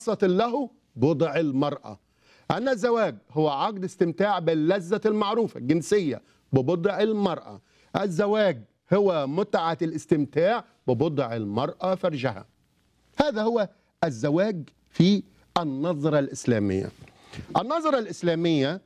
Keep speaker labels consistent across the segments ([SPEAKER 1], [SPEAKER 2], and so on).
[SPEAKER 1] خاصة له بضع المرأة أن الزواج هو عقد استمتاع باللذة المعروفة الجنسية ببضع المرأة الزواج هو متعة الاستمتاع ببضع المرأة فرجها هذا هو الزواج في النظرة الإسلامية النظرة الإسلامية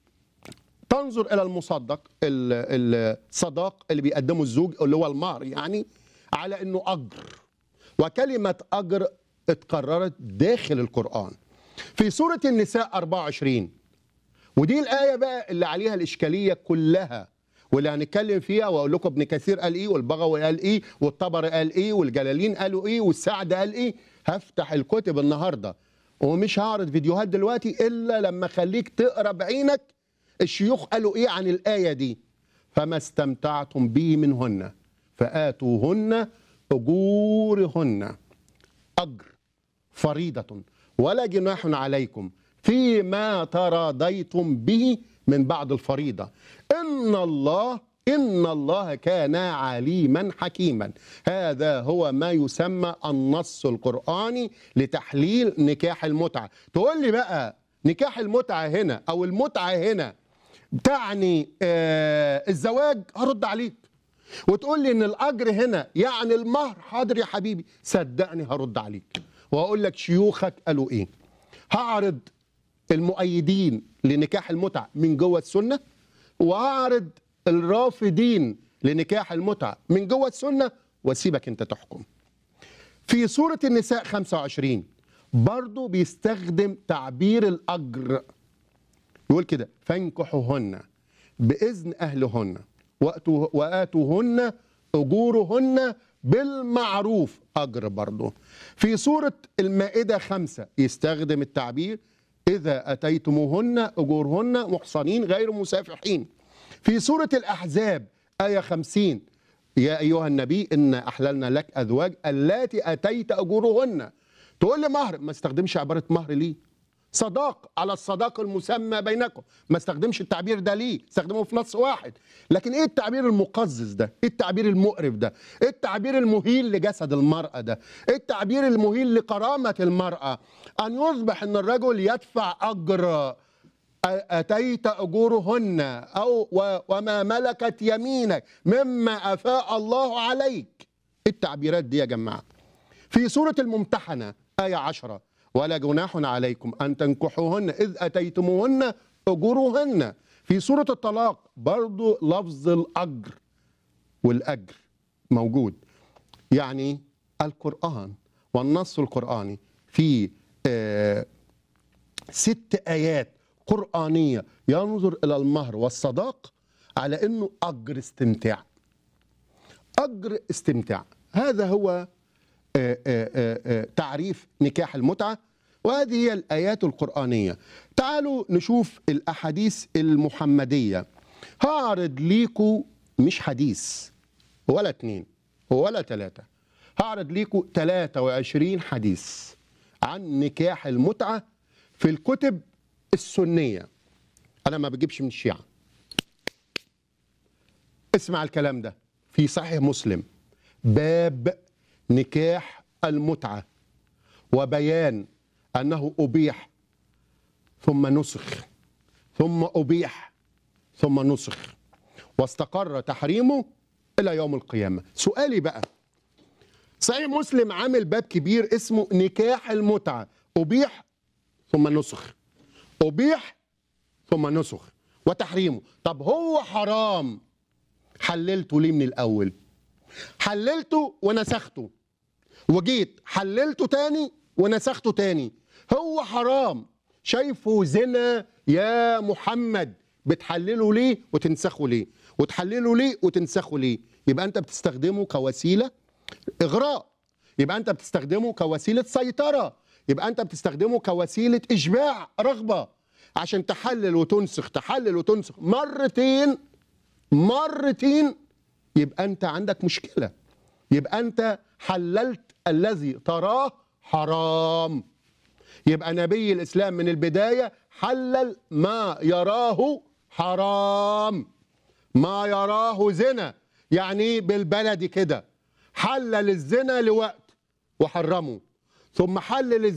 [SPEAKER 1] تنظر إلى المصدق ال- الصداق اللي بيقدمه الزوج اللي هو المهر يعني على إنه أجر وكلمة أجر اتكررت داخل القرآن في سورة النساء 24 ودي الآية بقى اللي عليها الإشكالية كلها واللي هنتكلم فيها واقول لكم ابن كثير قال ايه والبغوي قال ايه والطبري قال ايه والجلالين قالوا ايه والسعد قال ايه هفتح الكتب النهارده ومش هعرض فيديوهات دلوقتي الا لما اخليك تقرا بعينك الشيوخ قالوا ايه عن الايه دي فما استمتعتم به منهن فاتوهن اجورهن اجر فريضه ولا جناح عليكم فيما تراضيتم به من بعد الفريضه ان الله ان الله كان عليما حكيما هذا هو ما يسمى النص القراني لتحليل نكاح المتعه تقول لي بقى نكاح المتعه هنا او المتعه هنا تعني آه الزواج هرد عليك وتقول لي ان الاجر هنا يعني المهر حاضر يا حبيبي صدقني هرد عليك وهقول لك شيوخك قالوا ايه هعرض المؤيدين لنكاح المتعه من جوه السنه وهعرض الرافضين لنكاح المتعه من جوه السنه واسيبك انت تحكم في سوره النساء 25 برضه بيستخدم تعبير الاجر يقول كده فانكحوهن باذن اهلهن وأتوا- واتوهن اجورهن بالمعروف اجر برضه في سوره المائده خمسة يستخدم التعبير اذا اتيتموهن اجورهن محصنين غير مسافحين في سوره الاحزاب ايه خمسين يا ايها النبي ان احللنا لك ازواج اللاتي اتيت اجورهن تقول لي مهر ما استخدمش عباره مهر ليه صداق على الصداق المسمى بينكم ما استخدمش التعبير ده ليه استخدمه في نص واحد لكن ايه التعبير المقزز ده ايه التعبير المقرف ده ايه التعبير المهين لجسد المرأة ده ايه التعبير المهين لكرامة المرأة ان يصبح ان الرجل يدفع اجر أتيت أجورهن أو و- وما ملكت يمينك مما أفاء الله عليك التعبيرات دي يا جماعة في سورة الممتحنة آية عشرة ولا جناح عليكم أن تنكحوهن إذ أتيتموهن أجورهن في سورة الطلاق برضو لفظ الأجر والأجر موجود يعني القرآن والنص القرآني في آه ست آيات قرآنية ينظر إلى المهر والصداق على أنه أجر استمتاع أجر استمتاع هذا هو آه، آه، آه، آه، تعريف نكاح المتعة وهذه هي الآيات القرآنية تعالوا نشوف الأحاديث المحمدية هعرض ليكوا مش حديث ولا اتنين ولا تلاتة هعرض ليكوا 23 حديث عن نكاح المتعة في الكتب السنية أنا ما بجيبش من الشيعة اسمع الكلام ده في صحيح مسلم باب نكاح المتعة وبيان أنه أبيح ثم نسخ ثم أبيح ثم نسخ واستقر تحريمه إلى يوم القيامة سؤالي بقى صحيح مسلم عامل باب كبير اسمه نكاح المتعة أبيح ثم نسخ أبيح ثم نسخ وتحريمه طب هو حرام حللته ليه من الأول حللته ونسخته وجيت حللته تاني ونسخته تاني هو حرام شايفه زنا يا محمد بتحلله ليه وتنسخه ليه وتحلله ليه وتنسخه ليه يبقى انت بتستخدمه كوسيله اغراء يبقى انت بتستخدمه كوسيله سيطره يبقى انت بتستخدمه كوسيله اشباع رغبه عشان تحلل وتنسخ تحلل وتنسخ مرتين مرتين يبقى انت عندك مشكله يبقى انت حللت الذي تراه حرام يبقى نبي الاسلام من البدايه حلل ما يراه حرام ما يراه زنا يعني ايه بالبلدي كده حلل الزنا لوقت وحرمه ثم حلل